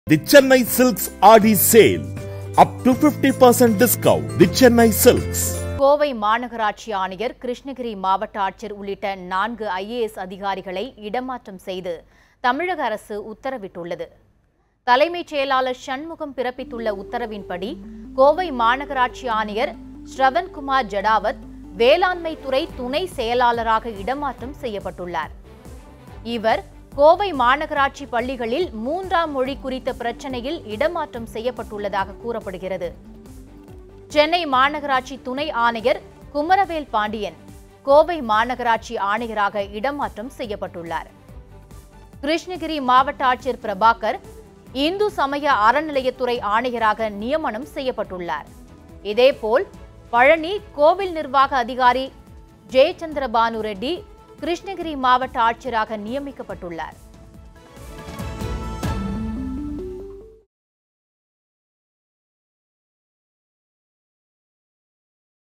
The Chennai Silks Adi Sale. Up to 50% discount. The Chennai Silks. Kovai மாநகராட்சி ஆணையர் கிருஷ்ணகிரி மாவட்ட ஆட்சியர் உள்ளிட்ட நான்கு ஐஏஎஸ் அதிகாரிகளை இடமாற்றம் செய்து தமிழக அரசு உத்தரவிட்டுள்ளது தலைமைச் செயலாளர் சண்முகம் பிறப்பித்துள்ள உத்தரவின்படி கோவை மாநகராட்சி ஆணையர் ஸ்ரவன்குமார் ஜடாவத் வேளாண்மை துறை துணை செயலாளராக இடமாற்றம் செய்யப்பட்டுள்ளார் இவர் கோவை மாநகராட்சி பள்ளிகளில் மூன்றாம் மொழி குறித்த பிரச்சனையில் இடமாற்றம் செய்யப்பட்டுள்ளதாக கூறப்படுகிறது சென்னை மாநகராட்சி துணை ஆணையர் குமரவேல் பாண்டியன் கோவை மாநகராட்சி ஆணையராக இடமாற்றம் செய்யப்பட்டுள்ளார் கிருஷ்ணகிரி மாவட்ட ஆட்சியர் பிரபாகர் இந்து சமய அறநிலையத்துறை ஆணையராக நியமனம் செய்யப்பட்டுள்ளார் இதேபோல் பழனி கோவில் நிர்வாக அதிகாரி ஜெயச்சந்திர பானு ரெட்டி கிருஷ்ணகிரி மாவட்ட ஆட்சியராக நியமிக்கப்பட்டுள்ளார்